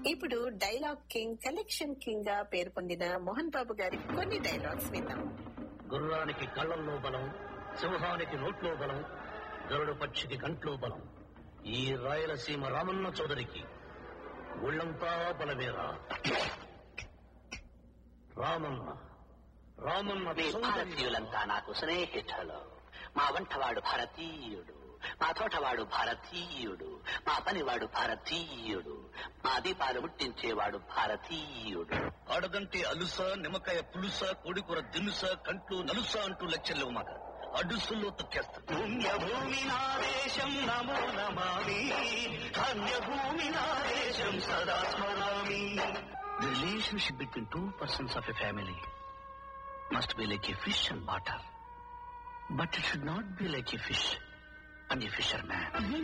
ఇప్పుడు dialogue king collection king గా పేరు పొందిన మోహన్ బాబు గారి కొన్ని డైలాగ్స్ విందాం గుర్రానికి కళ్ళల్లో బలం సింహానికి నోట్లో బలం గరుడు పక్షికి కంట్లో బలం ఈ రాయలసీమ రామన్న చౌదరికి ఒళ్ళంతా బలమేరా రామన్న రామన్న మీ సౌందర్యం. భారతీయులంతా నాకు స్నేహితులు మా వంటవాడు భారతీయుడు మా తోటవాడు భారతీయుడు మా పనివాడు భారతీయుడు మా దీపాలు ముట్టించేవాడు భారతీయుడు ఆడదంటే అలుస నిమ్మకాయ పులుస కోడికూర దినుస కంట్లు నలుస అంటూ లెక్చర్లేవు మాట అడుసుల్లో తొక్కేస్తాను పుణ్యభూమి నాదేశం నమో నమామి ధన్యభూమి నాదేశం సదా స్మరామి The relationship between two persons of a family must be like a fish and water. But it should not be like a fish and a fisherman.